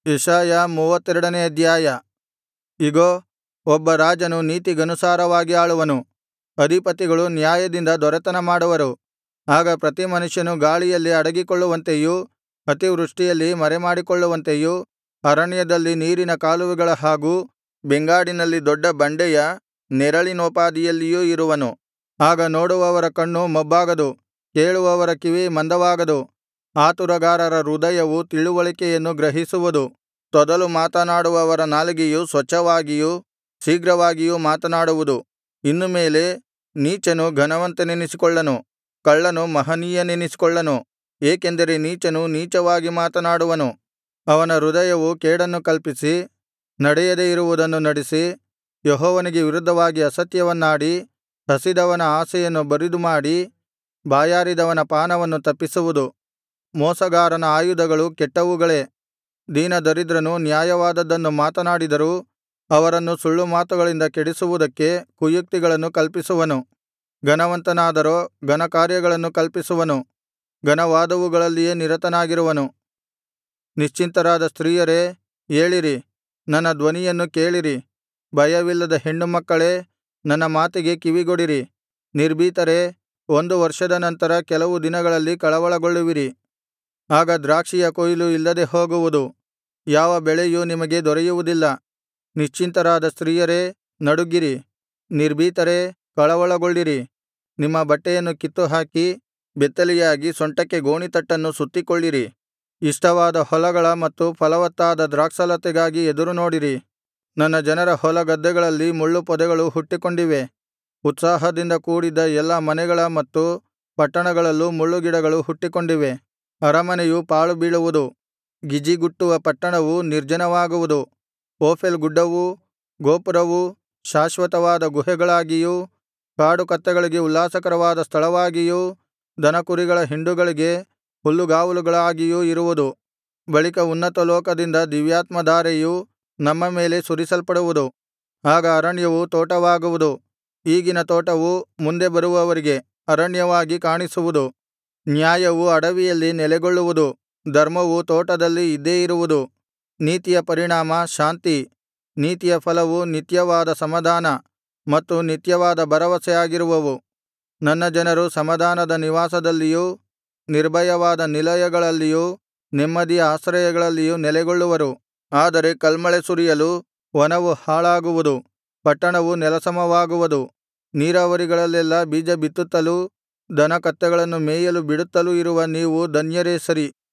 ಯೆಶಾಯ ಮೂವತ್ತೆರಡನೇ ಅಧ್ಯಾಯ ಇಗೋ ಒಬ್ಬ ರಾಜನು ನೀತಿಗನುಸಾರವಾಗಿ ಆಳುವನು ಅಧಿಪತಿಗಳು ನ್ಯಾಯದಿಂದ ದೊರೆತನ ಮಾಡುವರು ಆಗ ಪ್ರತಿ ಮನುಷ್ಯನು ಗಾಳಿಯಲ್ಲಿ ಅಡಗಿಕೊಳ್ಳುವಂತೆಯೂ ಅತಿವೃಷ್ಟಿಯಲ್ಲಿ ಮರೆಮಾಡಿಕೊಳ್ಳುವಂತೆಯೂ ಅರಣ್ಯದಲ್ಲಿ ನೀರಿನ ಕಾಲುವೆಗಳ ಹಾಗೂ ಬೆಂಗಾಡಿನಲ್ಲಿ ದೊಡ್ಡ ಬಂಡೆಯ ನೆರಳಿನೋಪಾದಿಯಲ್ಲಿಯೂ ಇರುವನು ಆಗ ನೋಡುವವರ ಕಣ್ಣು ಮೊಬ್ಬಾಗದು ಕೇಳುವವರ ಕಿವಿ ಮಂದವಾಗದು ಆತುರಗಾರರ ಹೃದಯವು ತಿಳಿವಳಿಕೆಯನ್ನು ಗ್ರಹಿಸುವುದು ತೊದಲು ಮಾತನಾಡುವವರ ನಾಲಿಗೆಯು ಸ್ವಚ್ಛವಾಗಿಯೂ ಶೀಘ್ರವಾಗಿಯೂ ಮಾತನಾಡುವುದು ಇನ್ನು ಮೇಲೆ ನೀಚನು ಘನವಂತನೆನಿಸಿಕೊಳ್ಳನು ಕಳ್ಳನು ಮಹನೀಯನೆನಿಸಿಕೊಳ್ಳನು ಏಕೆಂದರೆ ನೀಚನು ನೀಚವಾಗಿ ಮಾತನಾಡುವನು ಅವನ ಹೃದಯವು ಕೇಡನ್ನು ಕಲ್ಪಿಸಿ ನಡೆಯದೆ ಇರುವುದನ್ನು ನಡಿಸಿ ಯೆಹೋವನಿಗೆ ವಿರುದ್ಧವಾಗಿ ಅಸತ್ಯವನ್ನಾಡಿ ಹಸಿದವನ ಆಶೆಯನ್ನು ಬರಿದುಮಾಡಿ ಬಾಯಾರಿದವನ ಪಾನವನ್ನು ತಪ್ಪಿಸುವುದು ಮೋಸಗಾರನ ಆಯುಧಗಳು ಕೆಟ್ಟವುಗಳೇ ದೀನದರಿದ್ರನು ನ್ಯಾಯವಾದದ್ದನ್ನು ಮಾತನಾಡಿದರೂ ಅವರನ್ನು ಸುಳ್ಳುಮಾತುಗಳಿಂದ ಕೆಡಿಸುವುದಕ್ಕೆ ಕುಯುಕ್ತಿಗಳನ್ನು ಕಲ್ಪಿಸುವನು ಘನವಂತನಾದರೋ ಘನಕಾರ್ಯಗಳನ್ನು ಕಲ್ಪಿಸುವನು ಘನವಾದವುಗಳಲ್ಲಿಯೇ ನಿರತನಾಗಿರುವನು ನಿಶ್ಚಿಂತರಾದ ಸ್ತ್ರೀಯರೇ ಏಳಿರಿ ನನ್ನ ಧ್ವನಿಯನ್ನು ಕೇಳಿರಿ ಭಯವಿಲ್ಲದ ಹೆಣ್ಣುಮಕ್ಕಳೇ ನನ್ನ ಮಾತಿಗೆ ಕಿವಿಗೊಡಿರಿ ನಿರ್ಭೀತರೇ ಒಂದು ವರ್ಷದ ನಂತರ ಕೆಲವು ದಿನಗಳಲ್ಲಿ ಕಳವಳಗೊಳ್ಳುವಿರಿ ಆಗ ದ್ರಾಕ್ಷಿಯ ಕೊಯ್ಲು ಇಲ್ಲದೆ ಹೋಗುವುದು ಯಾವ ಬೆಳೆಯೂ ನಿಮಗೆ ದೊರೆಯುವುದಿಲ್ಲ ನಿಶ್ಚಿಂತರಾದ ಸ್ತ್ರೀಯರೇ ನಡುಗಿರಿ ನಿರ್ಭೀತರೇ ಕಳವಳಗೊಳ್ಳಿರಿ ನಿಮ್ಮ ಬಟ್ಟೆಯನ್ನು ಕಿತ್ತುಹಾಕಿ ಬೆತ್ತಲೆಯಾಗಿ ಸೊಂಟಕ್ಕೆ ಗೋಣಿತಟ್ಟನ್ನು ಸುತ್ತಿಕೊಳ್ಳಿರಿ ಇಷ್ಟವಾದ ಹೊಲಗಳ ಮತ್ತು ಫಲವತ್ತಾದ ದ್ರಾಕ್ಷಾಲತೆಗಾಗಿ ಎದುರುನೋಡಿರಿ ನನ್ನ ಜನರ ಹೊಲಗದ್ದೆಗಳಲ್ಲಿ ಮುಳ್ಳು ಪೊದೆಗಳು ಹುಟ್ಟಿಕೊಂಡಿವೆ ಉತ್ಸಾಹದಿಂದ ಕೂಡಿದ್ದ ಎಲ್ಲಾ ಮನೆಗಳ ಮತ್ತು ಪಟ್ಟಣಗಳಲ್ಲೂ ಮುಳ್ಳುಗಿಡಗಳು ಹುಟ್ಟಿಕೊಂಡಿವೆ ಅರಮನೆಯು ಪಾಳುಬೀಳುವುದು ಗಿಜಿಗುಟ್ಟುವ ಪಟ್ಟಣವು ನಿರ್ಜನವಾಗುವುದು ಓಫೆಲ್ ಗುಡ್ಡವೂ ಗೋಪುರವೂ ಶಾಶ್ವತವಾದ ಗುಹೆಗಳಾಗಿಯೂ ಕಾಡುಕತ್ತೆಗಳಿಗೆ ಉಲ್ಲಾಸಕರವಾದ ಸ್ಥಳವಾಗಿಯೂ ದನಕುರಿಗಳ ಹಿಂಡುಗಳಿಗೆ ಹುಲ್ಲುಗಾವಲುಗಳಾಗಿಯೂ ಇರುವುದು ಬಳಿಕ ಉನ್ನತ ಲೋಕದಿಂದ ದಿವ್ಯಾತ್ಮಧಾರೆಯು ನಮ್ಮ ಮೇಲೆ ಸುರಿಸಲ್ಪಡುವುದು ಆಗ ಅರಣ್ಯವು ತೋಟವಾಗುವುದು ಈಗಿನ ತೋಟವು ಮುಂದೆ ಬರುವವರಿಗೆ ಅರಣ್ಯವಾಗಿ ಕಾಣಿಸುವುದು ನ್ಯಾಯವು ಅಡವಿಯಲ್ಲಿ ನೆಲೆಗೊಳ್ಳುವುದು ಧರ್ಮವು ತೋಟದಲ್ಲಿ ಇದ್ದೇ ಇರುವುದು ನೀತಿಯ ಪರಿಣಾಮ ಶಾಂತಿ ನೀತಿಯ ಫಲವು ನಿತ್ಯವಾದ ಸಮಾಧಾನ ಮತ್ತು ನಿತ್ಯವಾದ ಭರವಸೆ ಆಗಿರುವವು ನನ್ನ ಜನರು ಸಮಾಧಾನದ ನಿವಾಸದಲ್ಲಿಯೂ ನಿರ್ಭಯವಾದ ನಿಲಯಗಳಲ್ಲಿಯೂ ನೆಮ್ಮದಿಯ ಆಶ್ರಯಗಳಲ್ಲಿಯೂ ನೆಲೆಗೊಳ್ಳುವರು ಆದರೆ ಕಲ್ಮಳೆ ಸುರಿಯಲು ವನವು ಹಾಳಾಗುವುದು ಪಟ್ಟಣವು ನೆಲಸಮವಾಗುವುದು ನೀರಾವರಿಗಳಲ್ಲೆಲ್ಲಾ ಬೀಜ ಬಿತ್ತುತ್ತಲೂ ದನಕತ್ತೆಗಳನ್ನು ಮೇಯಲು ಬಿಡುತ್ತಲೂ ಇರುವ ನೀವು ಧನ್ಯರೇ ಸರಿ